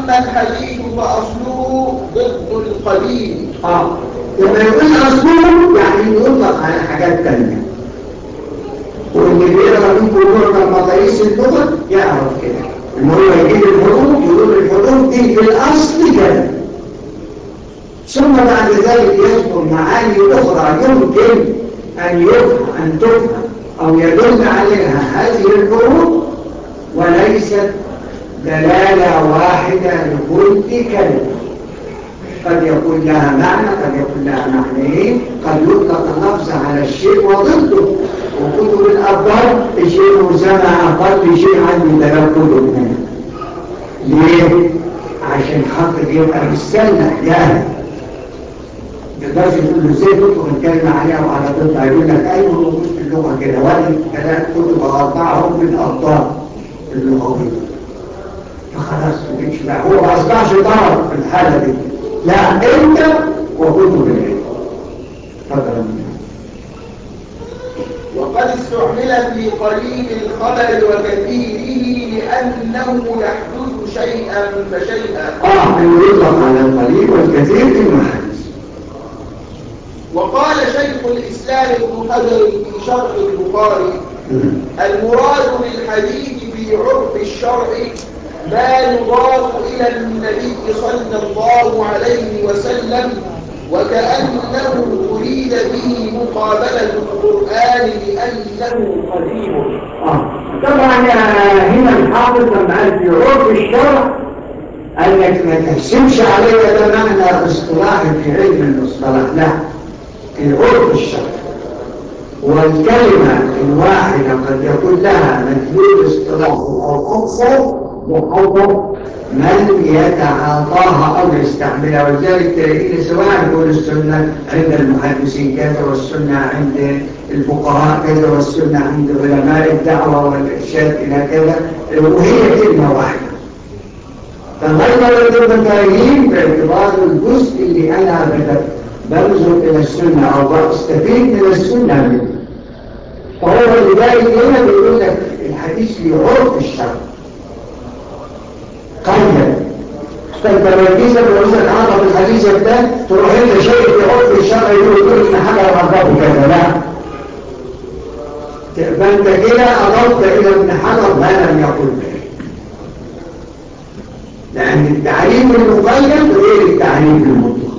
وأما الحديث فأصله ضد القديم اه لما يقول اصله يعني يطلق على حاجات تانية واللي بيقرا منكم نقطة مقاييس اللغة يعرف كده ان هو يجيب الحروف يقول الحروف دي في الاصل كده ثم بعد ذلك يذكر معاني اخرى يمكن ان يفهم ان تفهم او يدل عليها هذه الحروف وليست دلالة واحدة لكل كلمة قد يكون لها معنى قد يكون لها معنيين قد يطلق اللفظ على الشيء وضده وكتب الأبطال شيء مسمى أقل شيء عندي ثلاث كتب منها ليه؟ عشان خاطر يبقى بالسنة جاهز تقدرش تقول له ازاي تطلق الكلمة عليها وعلى ضدها يقول لك أيوه موجود في اللغة كده وادي ثلاث كتب أربعهم في الأبطال اللغوية فخلاص مش بقى هو ما أصبحش ضرر في الحالة دي لا انت وكتب العلم تفضل وقد استعمل في قليل الخبر وكثيره لأنه يحدث شيئا فشيئا اه انه يطلق على القليل والكثير انه حدث وقال شيخ الإسلام ابن حجر في شرح البخاري المراد بالحديث في عرف الشرع ما يضاف إلى النبي صلى الله عليه وسلم وكأنه أريد به مقابلة القرآن لأنه قديم آه. طبعا هنا الحافظ لما قال في عرف الشرع قال لك ما تحسبش عليه ده معنى اصطلاحي في علم المصطلح لا في عرف الشرع والكلمة الواحدة قد يكون لها مدلول اصطلاحي أو أكثر بحيث من يتعاطاها أو يستعملها ولذلك تلاقيه سواء يقول السنة عند المحدثين كذا والسنة عند الفقهاء كذا والسنة عند علماء الدعوة والإرشاد إلى كذا وهي كلمة واحدة فغير المتاهين باعتبار الجزء اللي أنا بنظر إلى السنة أو بستفيد من السنة منه فهو لذلك هنا بيقول لك الحديث في عرف الشرع قيد فانت لما تجيز لك عرف الحديث ده تروح انت شيء في عرف الشرع يقول لك ان حاجه ربطه كذا لا فانت كده اضفت الى ابن حجر ما لم يقل به لان التعريف المقيد غير التعريف المطلق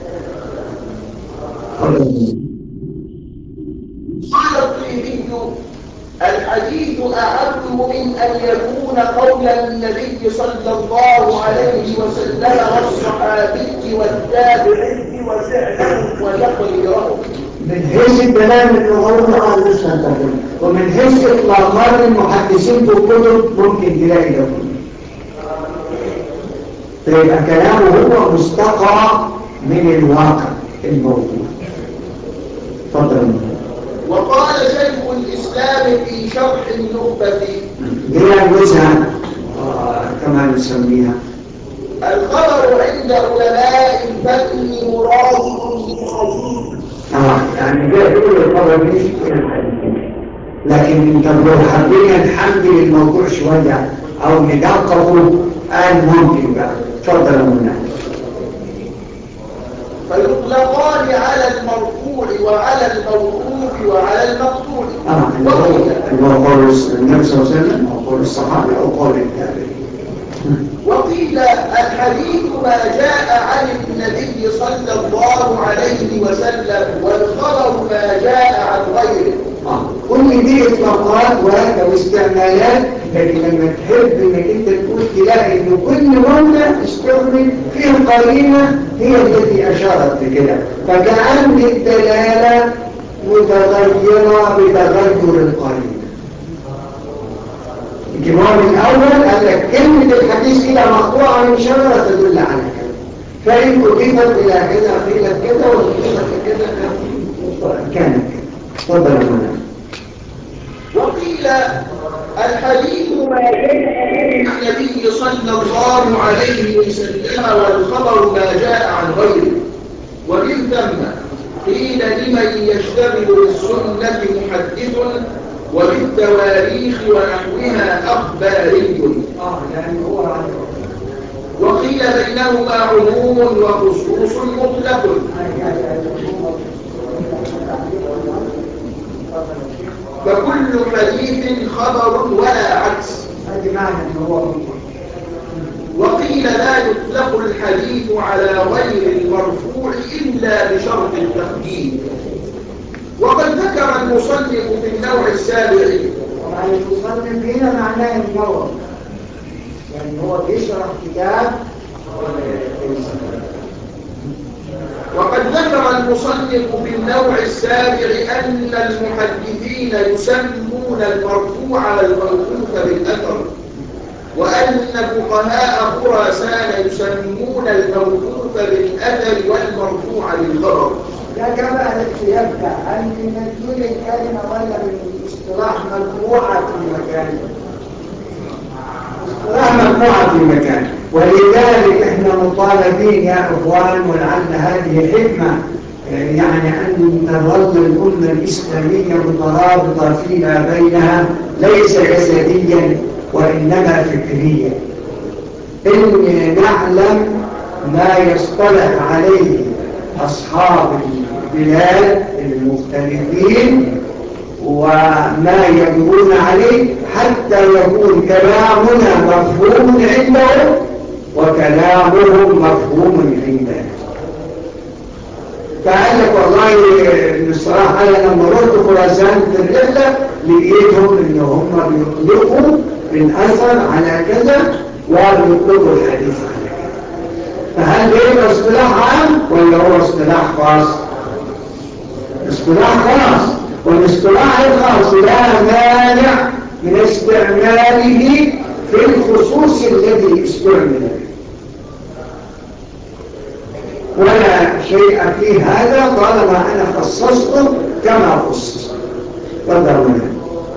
قال الطيبي الحديث أعم من أن يكون قول النبي صلى الله عليه وسلم والصحابي والتابعي وفعله وتقريره من حيث الكلام اللغوي على الاسم ومن حيث اطلاقات المحدثين في الكتب ممكن تلاقي ده فيبقى كلامه هو مستقى من الواقع الموجود تفضل وقال شيخ الإسلام في شرح النخبة هي الوزن كما نسميها الخبر عند علماء الفن مراد بالحديث اه يعني جاء يقول الخبر مش كل الحديث لكن انت لو حبينا نحمل الموضوع شويه او ندققه قال ممكن بقى تفضل يا منى فيطلقان على المرفوع وعلى الموقوف وعلى المقطوع اه اللي هو اللي هو قول النبي صلى الله عليه وسلم او قول الصحابه او قول التابعين وقيل الحديث ما جاء عن النبي صلى الله عليه وسلم والخبر ما جاء عن غيره آه. كل دي اطلاقات واستعمالات لكن لما تحب انك انت تقول تلاقي ان كل موضع استعمل فيه قرينه هي التي اشارت بكده فكأن الدلاله متغيره بتغير القرينه الجواب الأول قال لك كلمة الحديث إلى مقطوعة من شجرة تدل على كذا فإن أضيفت إلى كذا قيلت كذا وأضيفت كذا كانت كذا تفضل يا مولانا وقيل الحديث ما جاء عن النبي صلى الله عليه وسلم والخبر ما جاء عن غيره وبالذم قيل لمن يشتغل بالسنة محدث وبالتواريخ ونحوها أخباري آه يعني هو بينهما عموم وخصوص مطلق فكل حديث خبر ولا عكس هذه معنى ان هو وقيل لا يطلق الحديث على غير المرفوع إلا بشرط التقديم وقد ذكر المصنف في النوع السابع طبعا المصنف هنا معناه النور يعني هو بيشرح كتاب وقد ذكر المصنف في النوع السابع أن المحدثين يسمون المرفوع الموقوف بالأثر وأن فقهاء خراسان يسمون الموقوف بالأثر والمرفوع بالخبر لا كما الاختلاف ده هل من مدلول الكلمة ولا من اصطلاح مرفوعة في مكان اصطلاح مرفوعة في مكان ولذلك احنا مطالبين يا اخوان ولعل هذه حكمة يعني أن تظل الأمة الإسلامية مترابطة فيما بينها ليس جسديا وإنما فكريا إن نعلم ما يصطلح عليه أصحاب البلاد المختلفين وما يدعون عليه حتى يكون كلامنا مفهوم عنده وكلامهم مفهوم عندنا فقال لك والله الصراحة أنا لما رحت خراسان في الرحلة لقيتهم إن هم بيطلقوا الأثر على كذا وبيطلقوا الحديث على كذا فهل ده اصطلاح عام ولا هو اصطلاح خاص؟ اصطلاح خاص والاصطلاح الخاص لا مانع من استعماله في الخصوص الذي استعمل به ولا شيء في هذا طالما أنا خصصته كما خصص تفضل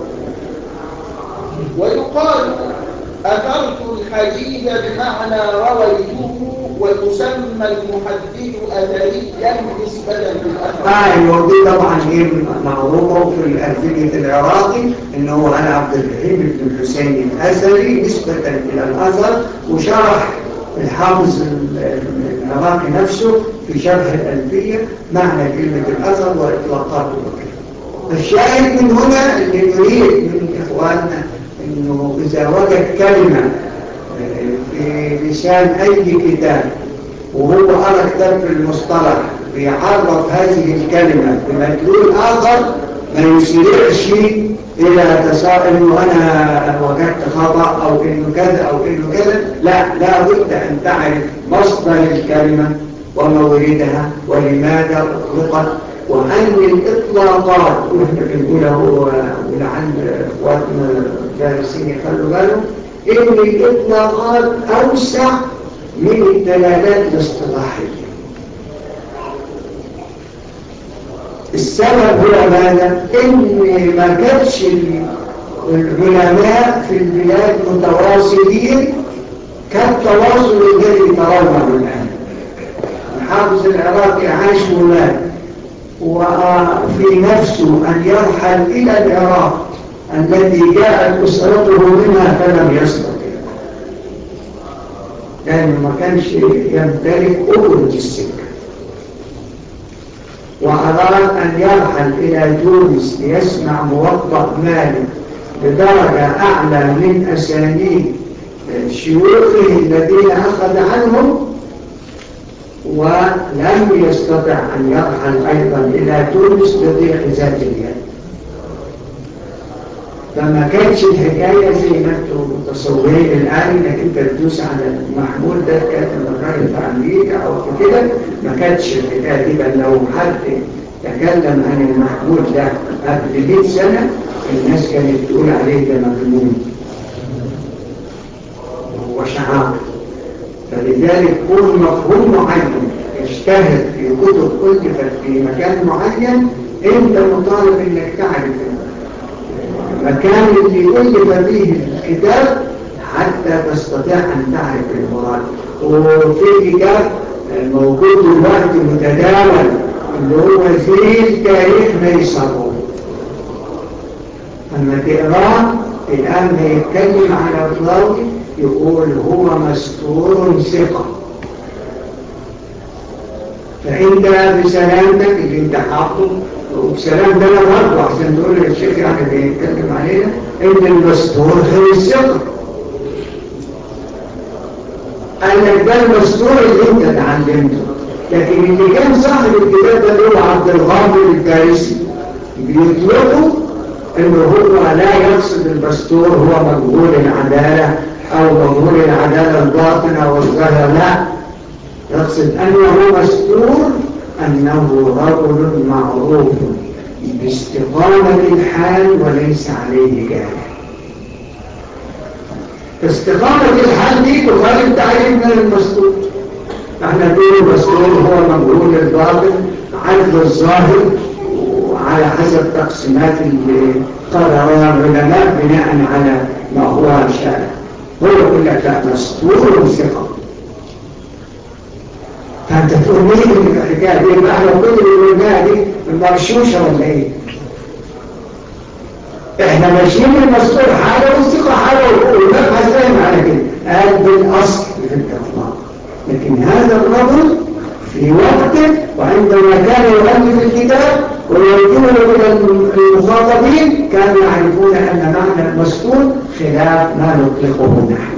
ويقال أثرت الحديث بمعنى رويته ويسمى المحدث أثريا نسبة للأثر أيوة دي طبعا هي معروفة في الألفية العراقي إنه أنا عبد الرحيم بن الحسين الأثري نسبة إلى الأثر وشرح الحافظ العراقي نفسه في شرح الألفية معنى كلمة الأثر وإطلاقاته الشاهد من هنا اللي نريد من إخواننا إنه إذا وجد كلمة في لسان أي كتاب وهو أرى كتاب في المصطلح بيعرف هذه الكلمة بمدلول آخر ما يسرعش إلى تساؤل إنه أنا وجدت خطأ أو إنه كذا أو إنه كذا لا لا بد أن تعرف مصدر الكلمة وموردها ولماذا أطلقت وأن الإطلاقات وإحنا بنقوله ولعل إخواتنا الدارسين يخلوا بالهم إن الإطلاقات أوسع من الدلالات الاصطلاحية السبب هو ماذا؟ إن ما كانش العلماء في البلاد متواصلين كالتواصل الذي ترونه الآن الحافظ العراقي عاش هناك وفي نفسه أن يرحل إلى العراق الذي جاءت أسرته منها فلم يستطع لأنه ما كانش يمتلك أخرج السكة وأراد أن يرحل إلى تونس ليسمع موضع مالك بدرجة أعلى من أسانيد شيوخه الذين أخذ عنهم ولم يستطع أن يرحل أيضا إلى تونس بضيق ذات اليد فما كانش الحكاية زي ما انتم متصورين الآن انك انت تدوس على المحمول ده كاتب الراجل في أمريكا أو في كده ما كانتش الحكاية دي بل لو حد تكلم عن المحمول ده قبل 100 سنة الناس كانت تقول عليه ده مجنون وشعار فلذلك كل مفهوم معين يجتهد في كتب كتبت في مكان معين انت مطالب انك تعرف المكان اللي يؤلف فيه الكتاب حتى تستطيع ان تعرف المراد وفي كتاب موجود دلوقتي متداول اللي هو في تاريخ ميسر اما تقراه الان هيتكلم على الراوي يقول هو مستور مستور ثقة فانت بسلامتك اللي انت حاطه وبسلام ده انا برضه عشان تقول للشيخ يعني بيتكلم علينا ان المستور هو الثقة قال لك ده المستور اللي انت تعلمته لكن اللي كان صاحب الكتاب ده اللي هو عبد الغافر الدارسي بيطلقوا انه هو لا يقصد المستور هو مجهول العدالة او مجهول العدالة الباطنة او الظاهر لا يقصد انه مستور انه رجل معروف باستقامة الحال وليس عليه جاهل استقامة الحال دي تخالف تعريف من المستور احنا نقول المستور هو مجهول الباطن عرف الظاهر وعلى حسب تقسيمات اللي قررها العلماء بناء على ما هو شارع هو يقول لك لا مستور ثقة فانت تقول مين الحكايه دي يبقى احنا كل اللي قلناها دي مرشوشه ولا ايه؟ احنا ماشيين المستور حاجه والثقه حاجه والمبحث فاهم على كده قال بالاصل في الاطلاق لكن هذا الرجل في وقته وعندما كان يؤلف الكتاب ويرجونه الى المخاطبين كانوا يعرفون ان معنى المستور خلاف ما نطلقه نحن